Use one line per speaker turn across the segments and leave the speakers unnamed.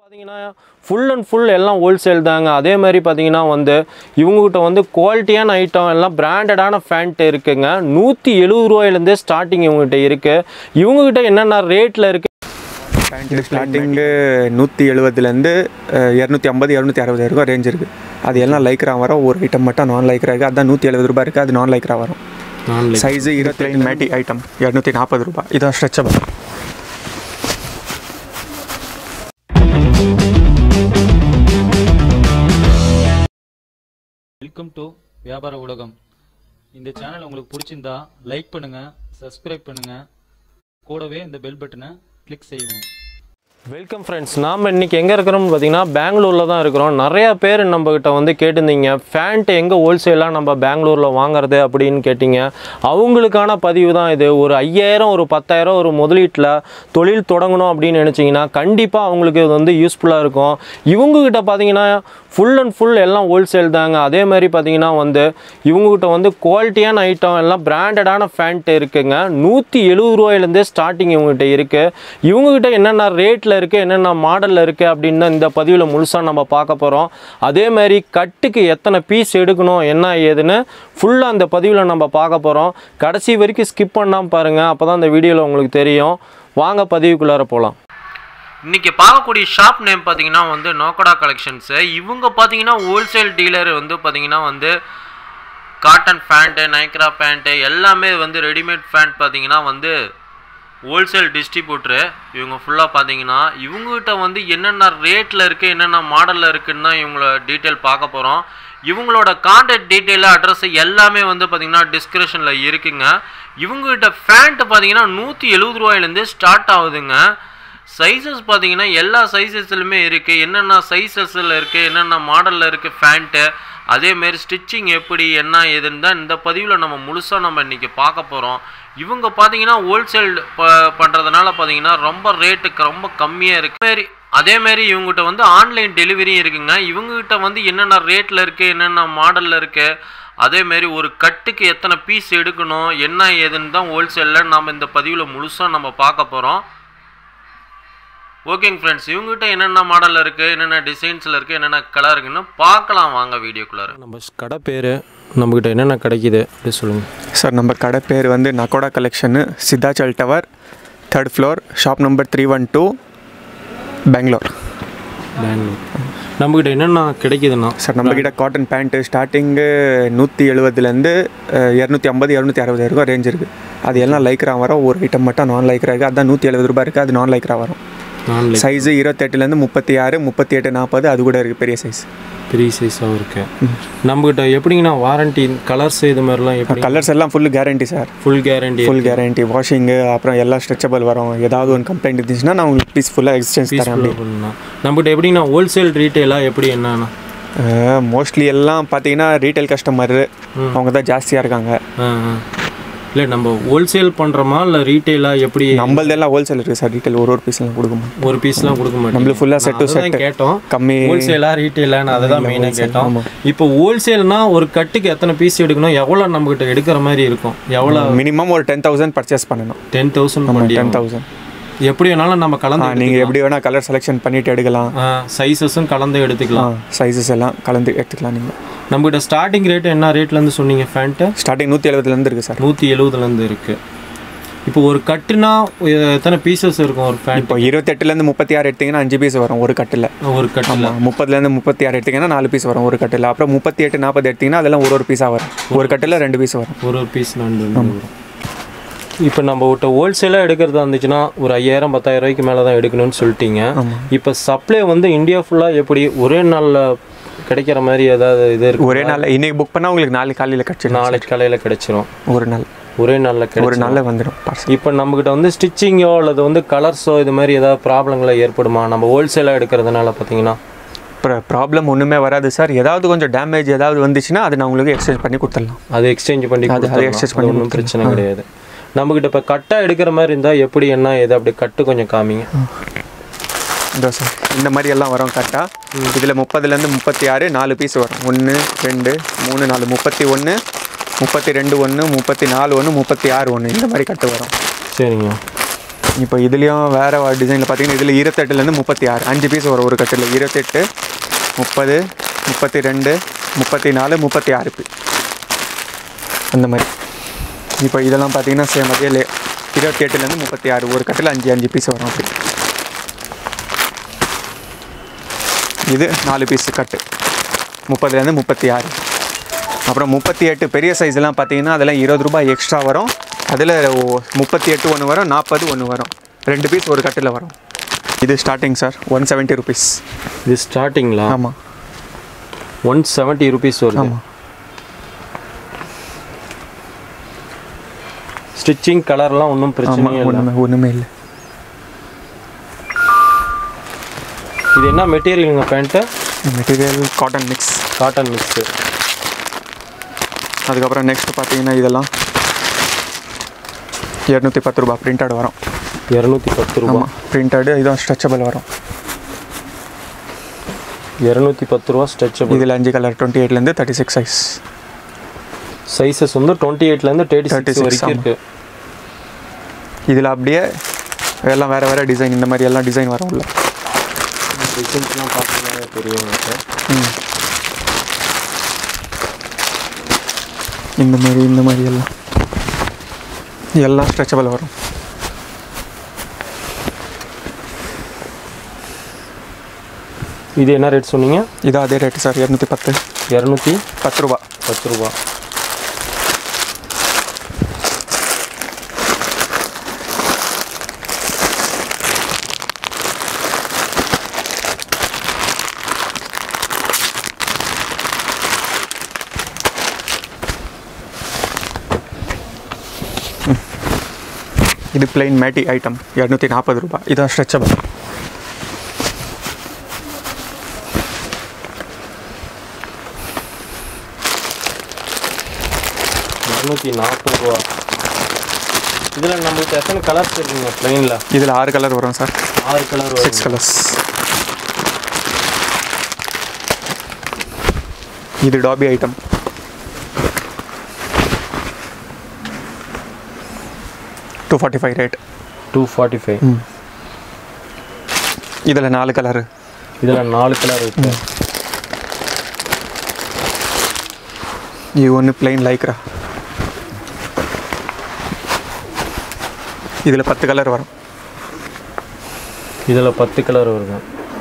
பார்த்தீங்கன்னா full and full எல்லாம் wholesale தாங்க அதே மாதிரி பார்த்தீங்கன்னா வந்து இவங்ககிட்ட வந்து குவாலிட்டியான ஐட்டம் எல்லாம் பிராண்டடான ஃபேண்ட் இருக்குங்க நூற்றி எழுபது ரூபாயிலேருந்தே ஸ்டார்டிங் இவங்ககிட்ட இருக்குது இவங்ககிட்ட என்னென்ன ரேட்டில் இருக்குது
பேண்ட் ஸ்டார்டிங்கு நூற்றி எழுபதுலேருந்து இரநூத்தி ஐம்பது இரநூத்தி அறுபது வரைக்கும் ரேஞ்ச் இருக்குது அது எல்லாம் லைக்ரா வரும் ஒரு ஐட்டம் மட்டும் நான் லைக்ரா இருக்குது அதுதான் நூற்றி எழுபது ரூபாய் இருக்குது அது நான் லைக்ரா வரும் சைஸு இருபத்தி மேட்டி ஐட்டம் இரநூத்தி நாற்பது ரூபாய் இதான் ஸ்ட்ரெச்சபிள்
வெல்கம் டு வியாபார உலகம் இந்த சேனல் உங்களுக்கு பிடிச்சிருந்தா லைக் பண்ணுங்க சப்ஸ்கிரைப் பண்ணுங்க கூடவே இந்த பெல் பட்டனை கிளிக் செய்வோம்
வெல்கம் ஃப்ரெண்ட்ஸ் நாம் இன்றைக்கி எங்கே இருக்கிறோம்னு பார்த்தீங்கன்னா பெங்களூரில் தான் இருக்கிறோம் நிறையா பேர் நம்மக்கிட்ட வந்து கேட்டிருந்தீங்க ஃபேண்ட் எங்கே ஹோல்சேலாக நம்ம பெங்களூரில் வாங்குறது அப்படின்னு கேட்டிங்க அவங்களுக்கான பதிவு தான் இது ஒரு ஐயாயிரம் ஒரு பத்தாயிரம் ஒரு முதலீட்டில் தொழில் தொடங்கணும் அப்படின்னு நினச்சிங்கன்னா கண்டிப்பாக அவங்களுக்கு இது வந்து யூஸ்ஃபுல்லாக இருக்கும் இவங்ககிட்ட பார்த்தீங்கன்னா ஃபுல் அண்ட் ஃபுல் எல்லாம் ஹோல்சேல் தாங்க அதே மாதிரி பார்த்தீங்கன்னா வந்து இவங்ககிட்ட வந்து குவாலிட்டியான ஐட்டம் எல்லாம் பிராண்டடான ஃபேண்ட் இருக்குங்க நூற்றி எழுபது ரூபாயிலேருந்தே ஸ்டார்டிங் இவங்ககிட்ட இருக்குது இவங்ககிட்ட என்னென்ன ரேட்டில் இருக்குது என்னென்ன மாடலில் இருக்குது அப்படின்னு தான் இந்த பதிவில் முழுசாக நம்ம பார்க்க போகிறோம் அதே மாதிரி கட்டுக்கு எத்தனை பீஸ் எடுக்கணும் என்ன ஏதுன்னு ஃபுல்லாக அந்த பதிவில் நம்ம பார்க்க போகிறோம் கடைசி வரைக்கும் ஸ்கிப் பண்ணாமல் பாருங்கள் அப்போ தான் இந்த வீடியோவில் உங்களுக்கு தெரியும் வாங்க பதிவுக்குள்ளார போகலாம் இன்றைக்கி பார்க்கக்கூடிய ஷாப் நேம் பார்த்தீங்கன்னா வந்து நோக்கடா கலெக்ஷன்ஸு இவங்க பார்த்தீங்கன்னா ஹோல்சேல் டீலர் வந்து பார்த்தீங்கன்னா வந்து காட்டன் பேண்ட்டு நைக்ரா பேண்ட்டு எல்லாமே வந்து ரெடிமேட் பேண்ட் பார்த்தீங்கன்னா வந்து ஹோல்சேல் டிஸ்ட்ரிபியூட்ரு இவங்க ஃபுல்லாக பார்த்தீங்கன்னா இவங்ககிட்ட வந்து என்னென்ன ரேட்டில் இருக்குது என்னென்ன மாடலில் இருக்குன்னு தான் இவங்கள டீட்டெயில் பார்க்க போகிறோம் இவங்களோட கான்டாக்ட் டீட்டெயில் அட்ரஸ் எல்லாமே வந்து பார்த்திங்கன்னா டிஸ்கிரிப்ஷனில் இருக்குங்க இவங்ககிட்ட ஃபேண்ட்டு பார்த்தீங்கன்னா நூற்றி எழுபது ரூபாயிலேருந்தே ஸ்டார்ட் ஆகுதுங்க சைஸஸ் பார்த்தீங்கன்னா எல்லா சைஸஸ்லையுமே இருக்குது என்னென்ன சைஸஸில் இருக்குது என்னென்ன மாடலில் இருக்குது ஃபேண்ட்டு அதேமாரி ஸ்டிச்சிங் எப்படி என்ன ஏதுன்னு தான் இந்த பதிவில் நம்ம முழுசாக நம்ம இன்றைக்கி பார்க்க போகிறோம் இவங்க பார்த்தீங்கன்னா ஹோல்சேல் ப பண்ணுறதுனால பார்த்தீங்கன்னா ரொம்ப ரேட்டுக்கு ரொம்ப கம்மியாக இருக்குது மாரி அதேமாரி இவங்ககிட்ட வந்து ஆன்லைன் டெலிவரியும் இருக்குங்க இவங்ககிட்ட வந்து என்னென்ன ரேட்டில் இருக்குது என்னென்ன மாடலில் இருக்குது அதேமாரி ஒரு கட்டுக்கு எத்தனை பீஸ் எடுக்கணும் என்ன ஏதுன்னு தான் ஹோல்சேலில் நம்ம இந்த பதிவில் முழுசாக நம்ம பார்க்க போகிறோம் ஓகேங்க ஃப்ரெண்ட்ஸ் இவங்ககிட்ட என்னென்ன மாடலில் இருக்குது என்னென்ன டிசைன்ஸில் இருக்குது என்னென்ன கலர் இருக்குன்னு பார்க்கலாம் வாங்க வீடியோக்குள்ளார நம்ம கடை பேர் நம்மக்கிட்ட என்னென்ன கிடைக்குது அப்படி சொல்லுங்கள்
சார் நம்ம கடை பேர் வந்து Nakoda collection Siddhachal tower third floor shop number three one two Bangalore
Bangalore நம்மக்கிட்ட என்னென்ன கிடைக்குதுண்ணா
சார் நம்மக்கிட்ட காட்டன் பேண்ட்டு ஸ்டார்டிங்கு நூற்றி எழுபதுலேருந்து இரநூத்தி ஐம்பது இரநூத்தி அறுபது வரைக்கும் ரேஞ்ச் இருக்குது அது எல்லாம் லைக்ரா வரும் ஒரு ஐட்டம் மட்டும் நான் லைக்ரா இருக்குது அதுதான் நூற்றி எழுபது ரூபாய் இருக்குது அது நான் லைக்ரா வரும்
நான்
சைஸு இருபத்தெட்டுலேருந்து முப்பத்தி ஆறு முப்பத்தி எட்டு நாற்பது அது கூட இருக்குது பெரிய சைஸ்
பெரிய சைஸாகவும் இருக்கு நம்மக்கிட்ட எப்படிங்கண்ணா வாரண்டி கலர்ஸ் இது மாதிரிலாம் எப்படி
கலர்ஸ் எல்லாம் full guarantee sir
full guarantee
full guarantee washing அப்புறம் எல்லாம் ஸ்ட்ரெச்சபிள் வரும் ஏதாவது ஒரு கம்ப்ளைண்ட் இருந்துச்சுன்னா நான் உங்களுக்கு பீஸ் ஃபுல்லாக எக்ஸ்சேஞ்ச் தரேன் அப்படி
நம்மகிட்ட எப்படிங்கண்ணா ஹோல்சேல் ரீட்டெயிலாக எப்படி என்னண்ணா
மோஸ்ட்லி எல்லாம் பார்த்தீங்கன்னா ரீட்டைல் கஸ்டமர் அவங்க தான் ஜாஸ்தியாக இருக்காங்க
ஆ ஆ. இல்லை நம்ம ஹோல்சேல் பண்ணுறோமா இல்லை ரீட்டெயிலாக எப்படி
நம்மளதெல்லாம் ஹோல்சேல் இருக்குது சார் ரீட்டைல் ஒரு ஒரு பீஸ்லாம் கொடுக்குமா
ஒரு பீஸ்லாம் கொடுக்க மாட்டோம்
நம்மளுக்கு ஃபுல்லாக செட் டு செட்
கேட்டோம்
கம்மி
ஹோல்சேலா ரீட்டெயிலான்னு அதை தான் மெயினாக கேட்டோம் இப்போ ஹோல்சேல்னா ஒரு கட்டுக்கு எத்தனை பீஸ் எடுக்கணும் எவ்வளோ நம்மகிட்ட எடுக்கிற மாதிரி இருக்கும் எவ்வளோ
மினிமம் ஒரு டென் தௌசண்ட் பர்ச்சேஸ் பண்ணணும்
டென் தௌசண்ட்
டென் தௌசண்ட்
எப்படி வேணாலும் நம்ம கலந்து
நீங்கள் எப்படி வேணால் கலர் செலெக்ஷன் பண்ணிட்டு எடுக்கலாம்
சைஸஸும் கலந்து எடுத்துக்கலாம்
சைஸஸ் எல்லாம் கலந்து எடுத்துக்கலாம் நீங்கள்
நம்மகிட்ட ஸ்டார்டிங் ரேட் என்ன ரேட்லேருந்து சொன்னீங்க ஃபேண்ட்டு
ஸ்டார்டிங் நூற்றி எழுபதுலேருந்து இருக்குது சார்
நூற்றி எழுபதுலேருந்து இருக்குது இப்போ ஒரு கட்டுனா எத்தனை பீசஸ் இருக்கும் ஒரு ஃபேண்ட்
இப்போ இருபத்தெட்டுலேருந்து முப்பத்தி ஆறு எடுத்தீங்கன்னா அஞ்சு பீஸ் வரும் ஒரு கட்டில்
ஒரு கட்டில்
ஆமாம் முப்பதுலேருந்து முப்பத்தி ஆறு எடுத்தீங்கன்னா நாலு பீஸ் வரும் ஒரு கட்டில் அப்புறம் முப்பத்தி எட்டு நாற்பது எடுத்தீங்கன்னா அதெல்லாம் ஒரு ஒரு பீஸாக வரும் ஒரு கட்டில் ரெண்டு பீஸ் வரும்
ஒரு ஒரு பீஸ் ரெண்டு ரெண்டு வரும் இப்போ நம்ம விட்ட ஹோல்சேலாக எடுக்கிறதா இருந்துச்சுன்னா ஒரு ஐயாயிரம் பத்தாயிரம் ரூபாய்க்கு மேலே தான் எடுக்கணும்னு சொல்லிட்டீங்க இப்போ சப்ளை வந்து இந்தியா ஃபுல்லாக எப்படி ஒரே நாளில் கிடைக்கிற மாதிரி ஏதாவது இது இருக்கு
ஒரே நாள் இன்னைக்கு புக் பண்ணால் உங்களுக்கு நாளைக்கு காலையில் கிடச்சிடும்
நாளைக்கு காலையில் கிடைச்சிரும்
ஒரு நாள்
ஒரே நாளில்
ஒரு
கிடைச்சிரும்
நாளில் வந்துடும் பார்சல்
இப்போ நம்மக்கிட்ட வந்து ஸ்டிச்சிங்கோ அல்லது வந்து கலர்ஸோ இது மாதிரி ஏதாவது ப்ராப்ளங்களோ ஏற்படுமா நம்ம ஹோல்சேலாக எடுக்கிறதுனால பார்த்தீங்கன்னா
அப்புறம் ப்ராப்ளம் ஒன்றுமே வராது சார் ஏதாவது கொஞ்சம் டேமேஜ் ஏதாவது வந்துச்சுன்னா அதை நான் உங்களுக்கு எக்ஸ்சேஞ்ச் பண்ணி கொடுத்துடலாம்
அது எக்ஸ்சேஞ்ச் பண்ணி
அது- அதை exchange
கொடுத்துடலாம். அது ஒன்றும் பிரச்சனை கிடையாது நம்மக்கிட்ட இப்போ கட்டாக எடுக்கிற மாதிரி இருந்தால் எப்படி என்ன ஏது அப்படி கட்டு கொஞ்சம் காமிங்க
இதோ சார் இந்த மாதிரி எல்லாம் வரும் கரெக்டாக இதில் முப்பதுலேருந்து முப்பத்தி ஆறு நாலு பீஸ் வரும் ஒன்று ரெண்டு மூணு நாலு முப்பத்தி ஒன்று முப்பத்தி ரெண்டு ஒன்று முப்பத்தி நாலு ஒன்று முப்பத்தி ஆறு ஒன்று இந்த மாதிரி கட்டு வரும்
சரிங்க
இப்போ இதுலேயும் வேறு டிசைனில் பார்த்தீங்கன்னா இதில் இருபத்தெட்டுலேருந்து முப்பத்தி ஆறு அஞ்சு பீஸ் வரும் ஒரு கட்டில் இருபத்தெட்டு முப்பது முப்பத்தி ரெண்டு முப்பத்தி நாலு முப்பத்தி ஆறு பீ அந்த மாதிரி இப்போ இதெல்லாம் பார்த்தீங்கன்னா சேம் அதே லே இருபத்தி எட்டுலேருந்து முப்பத்தி ஆறு ஒரு கட்டில் அஞ்சு அஞ்சு பீஸ் வரும் அப்படி இது நாலு பீஸ் கட்டு முப்பதுலேருந்து முப்பத்தி ஆறு அப்புறம் முப்பத்தி எட்டு பெரிய சைஸ்லாம் பார்த்தீங்கன்னா அதெல்லாம் இருபது ரூபாய் எக்ஸ்ட்ரா வரும் அதில் முப்பத்தி எட்டு ஒன்று வரும் நாற்பது ஒன்று வரும் ரெண்டு பீஸ் ஒரு கட்டில் வரும் இது starting sir one seventy rupees
இது ஸ்டார்டிங்களா
ஆமாம்
ஒன் செவன்ட்டி ருபீஸ் வருது
ஆமாம்
ஸ்டிச்சிங் கலர்லாம் ஒன்றும் பிரச்சனையே
ஆமாம்
இல்லை
ஒன்றுமே ஒன்றுமே இல்லை
இது என்ன மெட்டீரியலுங்க pant
material cotton mix
cotton mix
அதுக்கப்புறம் நெக்ஸ்ட் பார்த்தீங்கன்னா இதெல்லாம் இரநூத்தி பத்து ரூபா பிரிண்டட் வரும்
இரநூத்தி பத்து ரூபா
ஆமாம் பிரிண்டடு இதுவும் ஸ்ட்ரெச்சபிள் வரும்
இரநூத்தி பத்து ரூபா ஸ்ட்ரெச்சபிள்
இதில் அஞ்சு கலர் டுவெண்ட்டி எயிட்லேருந்து தேர்ட்டி சிக்ஸ் சைஸ்
சைஸஸ் வந்து டுவெண்ட்டி எயிட்லேருந்து தேர்ட்டி
36
சிக்ஸ் வரைக்கும்
ஆமா.
இருக்கு
இதில் அப்படியே எல்லாம் வேறு வேறு டிசைன் இந்த மாதிரி எல்லாம் டிசைன் வரும் உள்ள
டிசைன்ஸ்லாம் பார்த்தீங்கன்னா தெரியும் எனக்கு
ம். இந்த மாதிரி இந்த மாதிரி எல்லாம் எல்லாம் ஸ்ட்ரெச்சபிள் வரும்
இது என்ன ரேட் சொன்னீங்க
இது அதே ரேட்டு சார் இரநூத்தி பத்து
இரநூத்தி
பத்து ரூபா
பத்து ரூபா
இது பிளெயின் மேட்டி ஐட்டம் இரநூத்தி நாற்பது ரூபா இதான் ஸ்ட்ரெச்சபிள்
இரநூத்தி நாற்பது ரூபா இதில் நம்மளுக்கு எத்தனை கலர்ஸ் இருக்குங்க ப்ளைனில்
இதில் ஆறு கலர் வரும் சார்
ஆறு கலர்
சிக்ஸ் கலர்ஸ் இது dobby item two forty five rate
two forty five
இதில் நாலு கலரு
இதில் நாலு கலர் இருக்கு
இது ஒன்று பிளெயின் லைக்ரா இதில் பத்து கலர் வரும்
இதில் பத்து கலர் வருது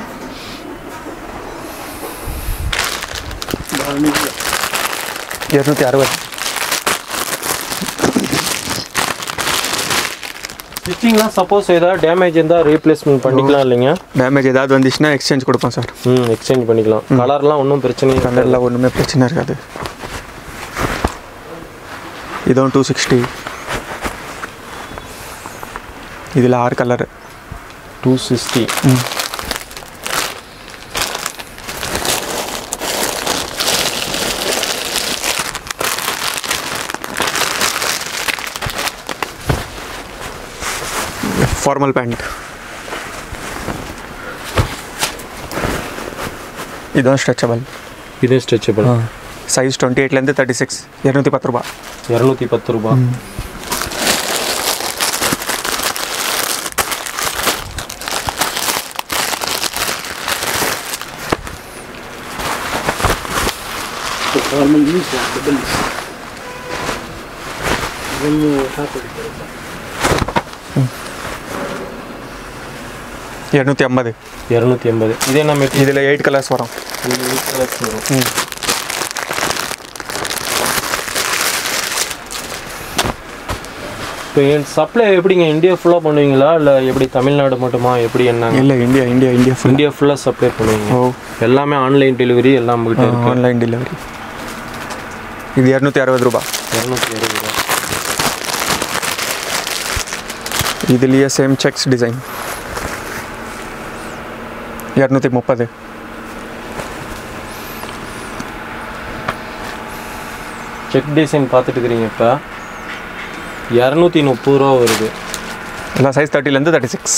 இரநூத்தி அறுபது
ஸ்டிச்சிங்லாம் சப்போஸ் ஏதாவது டேமேஜ் இருந்தால் ரீப்ளேஸ்மெண்ட் பண்ணிக்கலாம் இல்லைங்க
டேமேஜ் ஏதாவது வந்துச்சுன்னா எக்ஸ்சேஞ்ச் கொடுப்போம் சார்
ம் எக்ஸ்சேஞ்ச் பண்ணிக்கலாம் கலர்லாம் ஒன்றும் பிரச்சனை இல்லை
கலரில் ஒன்றுமே பிரச்சனை இருக்காது இதுவும் டூ சிக்ஸ்டி இதில் ஆறு colour
two sixty
formal pant இதுவும் ஸ்ட்ரெச்சபிள்
இது ஸ்ட்ரெச்சபிள்
சைஸ் டுவெண்ட்டி எயிட்லேருந்து தேர்ட்டி சிக்ஸ் இரநூத்தி பத்து ரூபா
இரநூத்தி பத்து ரூபா
இரநூத்தி ஐம்பது
இரநூத்தி எண்பது இது என்ன மெட்டீரியல்
இதில் எயிட் கலர்ஸ் வரும்
கலர்ஸ் வரும்
ம்.
இப்போ என் சப்ளை எப்படிங்க இந்தியா ஃபுல்லாக பண்ணுவீங்களா இல்லை எப்படி தமிழ்நாடு மட்டுமா எப்படி என்னங்க
இல்லை India India India full
India ஃபுல்லாக சப்ளை பண்ணுவீங்க
ஓ
எல்லாமே ஆன்லைன் டெலிவரி எல்லாம் நம்மகிட்ட இருக்கு
ஆன்லைன் டெலிவரி இது இரநூத்தி அறுபது ரூபா
இரநூத்தி அறுபது ரூபா
இதுலேயே சேம் செக்ஸ் டிசைன் இரநூத்தி முப்பது
செக் டிசைன் பார்த்துட்டு இருக்கிறீங்க இப்போ இரநூத்தி முப்பது ரூபா வருது
எல்லா சைஸ் தேர்ட்டிலேருந்து தேர்ட்டி சிக்ஸ்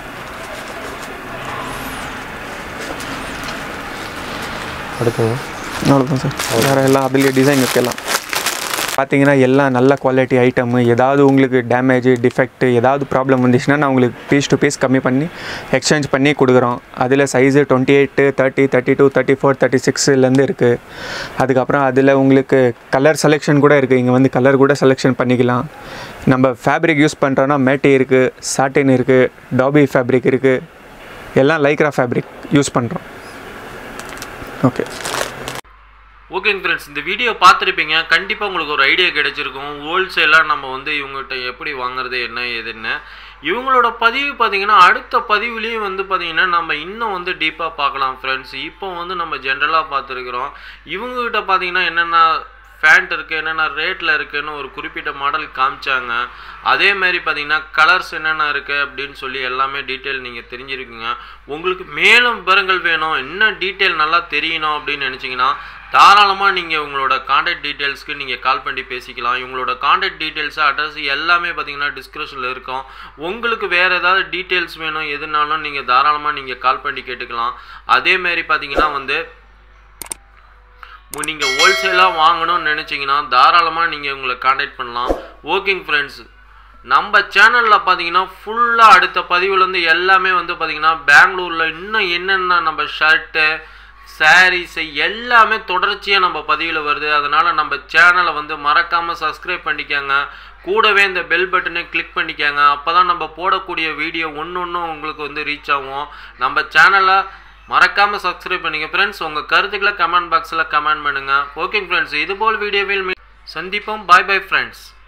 அடுத்துங்க
அவ்வளோதான் சார் வேறு எல்லாம் அதுலேயே டிசைன் இருக்கலாம் பார்த்தீங்கன்னா எல்லாம் நல்ல குவாலிட்டி ஐட்டமு ஏதாவது உங்களுக்கு டேமேஜ் டிஃபெக்ட் ஏதாவது ப்ராப்ளம் வந்துச்சுன்னா நான் உங்களுக்கு பீஸ் டு பீஸ் கம்மி பண்ணி எக்ஸ்சேஞ்ச் பண்ணி கொடுக்குறோம் அதில் size twenty eight thirty thirty two thirty four thirty சிக்ஸ்லேருந்து இருக்குது அதுக்கப்புறம் அதில் உங்களுக்கு கலர் செலெக்ஷன் கூட இருக்குது இங்கே வந்து கலர் கூட செலெக்ஷன் பண்ணிக்கலாம் நம்ம ஃபேப்ரிக் யூஸ் பண்ணுறோன்னா மேட்டி இருக்குது சாட்டின் இருக்குது டாபி ஃபேப்ரிக் இருக்குது எல்லாம் லைக்ரா ஃபேப்ரிக் யூஸ் பண்ணுறோம் ஓகே
ஓகேங்க ஃப்ரெண்ட்ஸ் இந்த வீடியோ பார்த்துருப்பீங்க கண்டிப்பாக உங்களுக்கு ஒரு ஐடியா கிடைச்சிருக்கும் ஹோல்சேலாக நம்ம வந்து இவங்ககிட்ட எப்படி வாங்குறது என்ன ஏதுன்னு இவங்களோட பதிவு பார்த்தீங்கன்னா அடுத்த பதிவுலேயும் வந்து பார்த்தீங்கன்னா நம்ம இன்னும் வந்து டீப்பாக பார்க்கலாம் ஃப்ரெண்ட்ஸ் இப்போ வந்து நம்ம ஜென்ரலாக பார்த்துருக்குறோம் இவங்ககிட்ட பார்த்தீங்கன்னா என்னென்ன ஃபேண்ட் இருக்குது என்னென்ன ரேட்டில் இருக்குன்னு ஒரு குறிப்பிட்ட மாடல் காமிச்சாங்க அதே மாதிரி பார்த்தீங்கன்னா கலர்ஸ் என்னென்ன இருக்குது அப்படின்னு சொல்லி எல்லாமே டீட்டெயில் நீங்கள் தெரிஞ்சிருக்கீங்க உங்களுக்கு மேலும் விவரங்கள் வேணும் இன்னும் டீட்டெயில் நல்லா தெரியணும் அப்படின்னு நினச்சிங்கன்னா தாராளமாக நீங்கள் உங்களோட காண்டாக்ட் டீட்டெயில்ஸ்க்கு நீங்கள் கால் பண்ணி பேசிக்கலாம் இவங்களோட காண்டாக்ட் டீட்டெயில்ஸ் அட்ரஸ் எல்லாமே பார்த்தீங்கன்னா டிஸ்கிரிப்ஷனில் இருக்கும் உங்களுக்கு வேறு ஏதாவது டீட்டெயில்ஸ் வேணும் எதுனாலும் நீங்கள் தாராளமாக நீங்கள் கால் பண்ணி கேட்டுக்கலாம் அதே மாதிரி பார்த்தீங்கன்னா வந்து நீங்கள் ஹோல்சேலாக வாங்கணும்னு நினச்சிங்கன்னா தாராளமாக நீங்கள் உங்களை காண்டாக்ட் பண்ணலாம் ஓகேங்க ஃப்ரெண்ட்ஸ் நம்ம சேனலில் பார்த்தீங்கன்னா ஃபுல்லாக அடுத்த பதிவுலேருந்து எல்லாமே வந்து பார்த்தீங்கன்னா பெங்களூரில் இன்னும் என்னென்ன நம்ம ஷர்ட்டு சாரீஸ் எல்லாமே தொடர்ச்சியாக நம்ம பதிவில் வருது அதனால் நம்ம சேனலை வந்து மறக்காமல் சப்ஸ்கிரைப் பண்ணிக்கோங்க கூடவே இந்த பெல் பட்டனை கிளிக் பண்ணிக்கோங்க அப்போ தான் நம்ம போடக்கூடிய வீடியோ ஒன்று ஒன்றும் உங்களுக்கு வந்து ரீச் ஆகும் நம்ம சேனலை மறக்காமல் சப்ஸ்கிரைப் பண்ணுங்க ஃப்ரெண்ட்ஸ் உங்கள் கருத்துக்களை கமெண்ட் பாக்ஸில் கமெண்ட் பண்ணுங்கள் ஓகே ஃப்ரெண்ட்ஸ் இதுபோல் வீடியோவில் மீ- சந்திப்போம் பாய் பை ஃப்ரெண்ட்ஸ்